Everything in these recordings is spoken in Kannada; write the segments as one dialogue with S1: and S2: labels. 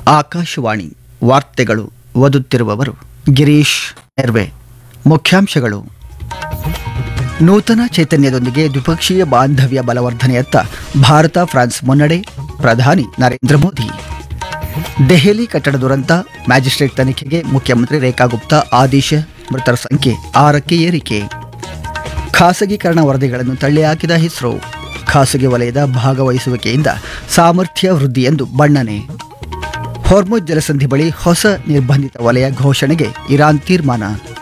S1: ಆಕಾಶವಾಣಿ ವಾರ್ತೆಗಳು ಓದುತ್ತಿರುವವರು ಗಿರೀಶ್ ಎರ್ವೆ ಮುಖ್ಯಾಂಶಗಳು ನೂತನ ಚೈತನ್ಯದೊಂದಿಗೆ ದ್ವಿಪಕ್ಷೀಯ ಬಾಂಧವ್ಯ ಬಲವರ್ಧನೆಯತ್ತ ಭಾರತ ಫ್ರಾನ್ಸ್ ಮುನ್ನಡೆ ಪ್ರಧಾನಿ ನರೇಂದ್ರ ಮೋದಿ ದೆಹಲಿ ಕಟ್ಟಡ ದುರಂತ ಮ್ಯಾಜಿಸ್ಟ್ರೇಟ್ ತನಿಖೆಗೆ ಮುಖ್ಯಮಂತ್ರಿ ರೇಖಾ ಗುಪ್ತಾ ಆದೇಶ ಮೃತರ ಸಂಖ್ಯೆ ಆರಕ್ಕೆ ಏರಿಕೆ ಖಾಸಗೀಕರಣ ವರದಿಗಳನ್ನು ತಳ್ಳಿಹಾಕಿದ ಇಸ್ರೋ ಖಾಸಗಿ ವಲಯದ ಭಾಗವಹಿಸುವಿಕೆಯಿಂದ ಸಾಮರ್ಥ್ಯ ವೃದ್ಧಿ ಎಂದು ಬಣ್ಣನೆ ಹೊರ್ಮುಜ್ ಜಲಸಂಧಿ ಬಳಿ ಹೊಸ ನಿರ್ಬಂಧಿತ ವಲಯ ಘೋಷಣೆಗೆ ಇರಾನ್ ತೀರ್ಮಾನ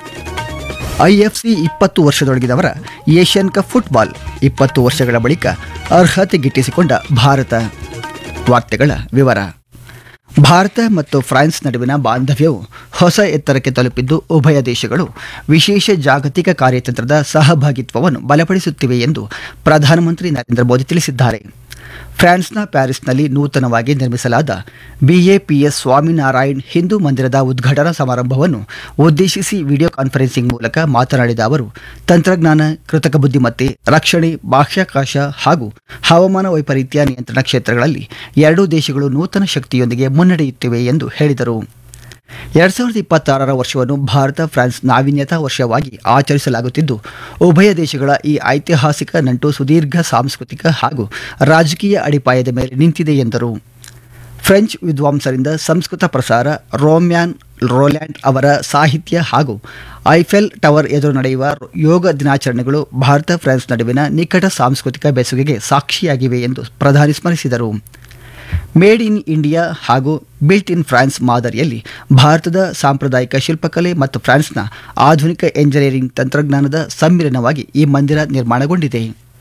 S1: ಐಎಫ್ಸಿ ಇಪ್ಪತ್ತು ವರ್ಷದೊಳಗಿದವರ ಏಷ್ಯನ್ ಕಪ್ ಫುಟ್ಬಾಲ್ ಇಪ್ಪತ್ತು ವರ್ಷಗಳ ಬಳಿಕ ಅರ್ಹತೆ ಗಿಟ್ಟಿಸಿಕೊಂಡ ಭಾರತ ವಾರ್ತೆಗಳ ವಿವರ ಭಾರತ ಮತ್ತು ಫ್ರಾನ್ಸ್ ನಡುವಿನ ಬಾಂಧವ್ಯವು ಹೊಸ ಎತ್ತರಕ್ಕೆ ತಲುಪಿದ್ದು ಉಭಯ ದೇಶಗಳು ವಿಶೇಷ ಜಾಗತಿಕ ಕಾರ್ಯತಂತ್ರದ ಸಹಭಾಗಿತ್ವವನ್ನು ಬಲಪಡಿಸುತ್ತಿವೆ ಎಂದು ಪ್ರಧಾನಮಂತ್ರಿ ನರೇಂದ್ರ ಮೋದಿ ತಿಳಿಸಿದ್ದಾರೆ ಫ್ರಾನ್ಸ್ನ ಪ್ಯಾರಿಸ್ನಲ್ಲಿ ನೂತನವಾಗಿ ನಿರ್ಮಿಸಲಾದ ಬಿಎಪಿಎಸ್ ಸ್ವಾಮಿನಾರಾಯಣ್ ಹಿಂದೂ ಮಂದಿರದ ಉದ್ಘಾಟನಾ ಸಮಾರಂಭವನ್ನು ಉದ್ದೇಶಿಸಿ ವಿಡಿಯೋ ಕಾನ್ಫರೆನ್ಸಿಂಗ್ ಮೂಲಕ ಮಾತನಾಡಿದ ಅವರು ತಂತ್ರಜ್ಞಾನ ಕೃತಕ ಬುದ್ಧಿಮತ್ತೆ ರಕ್ಷಣೆ ಬಾಹ್ಯಾಕಾಶ ಹಾಗೂ ಹವಾಮಾನ ವೈಪರೀತ್ಯ ನಿಯಂತ್ರಣ ಕ್ಷೇತ್ರಗಳಲ್ಲಿ ಎರಡೂ ದೇಶಗಳು ನೂತನ ಶಕ್ತಿಯೊಂದಿಗೆ ಮುನ್ನಡೆಯುತ್ತಿವೆ ಎಂದು ಹೇಳಿದರು ಎರಡ್ ಸಾವಿರದ ಇಪ್ಪತ್ತಾರರ ವರ್ಷವನ್ನು ಭಾರತ ಫ್ರಾನ್ಸ್ ನಾವೀನ್ಯತಾ ವರ್ಷವಾಗಿ ಆಚರಿಸಲಾಗುತ್ತಿದ್ದು ಉಭಯ ದೇಶಗಳ ಈ ಐತಿಹಾಸಿಕ ನಂಟು ಸುದೀರ್ಘ ಸಾಂಸ್ಕೃತಿಕ ಹಾಗೂ ರಾಜಕೀಯ ಅಡಿಪಾಯದ ಮೇಲೆ ನಿಂತಿದೆ ಎಂದರು ಫ್ರೆಂಚ್ ವಿದ್ವಾಂಸರಿಂದ ಸಂಸ್ಕೃತ ಪ್ರಸಾರ ರೋಮ್ಯಾನ್ ರೋಲ್ಯಾಂಡ್ ಅವರ ಸಾಹಿತ್ಯ ಹಾಗೂ ಐಫೆಲ್ ಟವರ್ ಎದುರು ನಡೆಯುವ ಯೋಗ ದಿನಾಚರಣೆಗಳು ಭಾರತ ಫ್ರಾನ್ಸ್ ನಡುವಿನ ನಿಕಟ ಸಾಂಸ್ಕೃತಿಕ ಬೆಸುಗೆಗೆ ಸಾಕ್ಷಿಯಾಗಿವೆ ಎಂದು ಪ್ರಧಾನಿ ಸ್ಮರಿಸಿದರು ಮೇಡ್ ಇನ್ ಇಂಡಿಯಾ ಹಾಗೂ ಬಿಲ್ಟ್ ಇನ್ ಫ್ರಾನ್ಸ್ ಮಾದರಿಯಲ್ಲಿ ಭಾರತದ ಸಾಂಪ್ರದಾಯಿಕ ಶಿಲ್ಪಕಲೆ ಮತ್ತು ಫ್ರಾನ್ಸ್ನ ಆಧುನಿಕ ಎಂಜಿನಿಯರಿಂಗ್ ತಂತ್ರಜ್ಞಾನದ ಸಮ್ಮಿಲನವಾಗಿ ಈ ಮಂದಿರ ನಿರ್ಮಾಣಗೊಂಡಿದೆ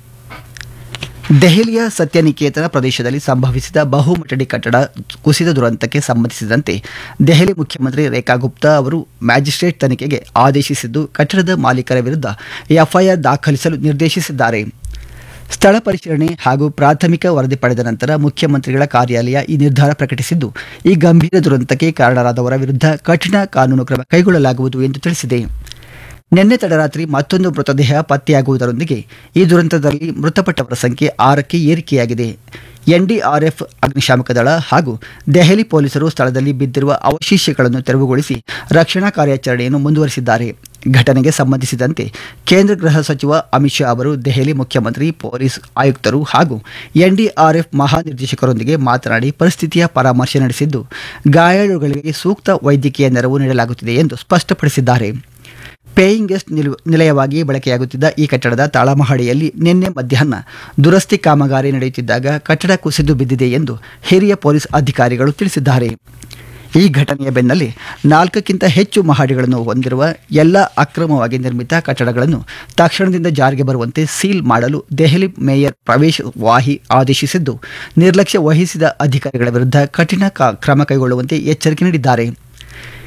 S1: ದೆಹಲಿಯ ಸತ್ಯನಿಕೇತನ ಪ್ರದೇಶದಲ್ಲಿ ಸಂಭವಿಸಿದ ಬಹುಮಟ್ಟಡಿ ಕಟ್ಟಡ ಕುಸಿದ ದುರಂತಕ್ಕೆ ಸಂಬಂಧಿಸಿದಂತೆ ದೆಹಲಿ ಮುಖ್ಯಮಂತ್ರಿ ರೇಖಾ ಗುಪ್ತಾ ಅವರು ಮ್ಯಾಜಿಸ್ಟ್ರೇಟ್ ತನಿಖೆಗೆ ಆದೇಶಿಸಿದ್ದು ಕಟ್ಟಡದ ಮಾಲೀಕರ ವಿರುದ್ಧ ಎಫ್ಐಆರ್ ದಾಖಲಿಸಲು ನಿರ್ದೇಶಿಸಿದ್ದಾರೆ ಸ್ಥಳ ಪರಿಶೀಲನೆ ಹಾಗೂ ಪ್ರಾಥಮಿಕ ವರದಿ ಪಡೆದ ನಂತರ ಮುಖ್ಯಮಂತ್ರಿಗಳ ಕಾರ್ಯಾಲಯ ಈ ನಿರ್ಧಾರ ಪ್ರಕಟಿಸಿದ್ದು ಈ ಗಂಭೀರ ದುರಂತಕ್ಕೆ ಕಾರಣರಾದವರ ವಿರುದ್ಧ ಕಠಿಣ ಕಾನೂನು ಕ್ರಮ ಕೈಗೊಳ್ಳಲಾಗುವುದು ಎಂದು ತಿಳಿಸಿದೆ ನಿನ್ನೆ ತಡರಾತ್ರಿ ಮತ್ತೊಂದು ಮೃತದೇಹ ಪತ್ತೆಯಾಗುವುದರೊಂದಿಗೆ ಈ ದುರಂತದಲ್ಲಿ ಮೃತಪಟ್ಟವರ ಸಂಖ್ಯೆ ಆರಕ್ಕೆ ಏರಿಕೆಯಾಗಿದೆ ಎನ್ಡಿಆರ್ಎಫ್ ಅಗ್ನಿಶಾಮಕ ದಳ ಹಾಗೂ ದೆಹಲಿ ಪೊಲೀಸರು ಸ್ಥಳದಲ್ಲಿ ಬಿದ್ದಿರುವ ಅವಶೇಷಗಳನ್ನು ತೆರವುಗೊಳಿಸಿ ರಕ್ಷಣಾ ಕಾರ್ಯಾಚರಣೆಯನ್ನು ಮುಂದುವರಿಸಿದ್ದಾರೆ ಘಟನೆಗೆ ಸಂಬಂಧಿಸಿದಂತೆ ಕೇಂದ್ರ ಗೃಹ ಸಚಿವ ಅಮಿತ್ ಶಾ ಅವರು ದೆಹಲಿ ಮುಖ್ಯಮಂತ್ರಿ ಪೊಲೀಸ್ ಆಯುಕ್ತರು ಹಾಗೂ ಎನ್ಡಿಆರ್ಎಫ್ ಮಹಾನಿರ್ದೇಶಕರೊಂದಿಗೆ ಮಾತನಾಡಿ ಪರಿಸ್ಥಿತಿಯ ಪರಾಮರ್ಶೆ ನಡೆಸಿದ್ದು ಗಾಯಾಳುಗಳಿಗೆ ಸೂಕ್ತ ವೈದ್ಯಕೀಯ ನೆರವು ನೀಡಲಾಗುತ್ತಿದೆ ಎಂದು ಸ್ಪಷ್ಟಪಡಿಸಿದ್ದಾರೆ ಪೇಯಿಂಗ್ ಗೆಸ್ಟ್ ನಿಲು ನಿಲಯವಾಗಿ ಬಳಕೆಯಾಗುತ್ತಿದ್ದ ಈ ಕಟ್ಟಡದ ತಳಮಹಡಿಯಲ್ಲಿ ನಿನ್ನೆ ಮಧ್ಯಾಹ್ನ ದುರಸ್ತಿ ಕಾಮಗಾರಿ ನಡೆಯುತ್ತಿದ್ದಾಗ ಕಟ್ಟಡ ಕುಸಿದು ಬಿದ್ದಿದೆ ಎಂದು ಹಿರಿಯ ಪೊಲೀಸ್ ಅಧಿಕಾರಿಗಳು ತಿಳಿಸಿದ್ದಾರೆ ಈ ಘಟನೆಯ ಬೆನ್ನಲ್ಲೇ ನಾಲ್ಕಕ್ಕಿಂತ ಹೆಚ್ಚು ಮಹಡಿಗಳನ್ನು ಹೊಂದಿರುವ ಎಲ್ಲ ಅಕ್ರಮವಾಗಿ ನಿರ್ಮಿತ ಕಟ್ಟಡಗಳನ್ನು ತಕ್ಷಣದಿಂದ ಜಾರಿಗೆ ಬರುವಂತೆ ಸೀಲ್ ಮಾಡಲು ದೆಹಲಿ ಮೇಯರ್ ಪ್ರವೇಶ್ ವಾಹಿ ಆದೇಶಿಸಿದ್ದು ನಿರ್ಲಕ್ಷ್ಯ ವಹಿಸಿದ ಅಧಿಕಾರಿಗಳ ವಿರುದ್ಧ ಕಠಿಣ ಕ- ಕ್ರಮ ಕೈಗೊಳ್ಳುವಂತೆ ಎಚ್ಚರಿಕೆ ನೀಡಿದ್ದಾರೆ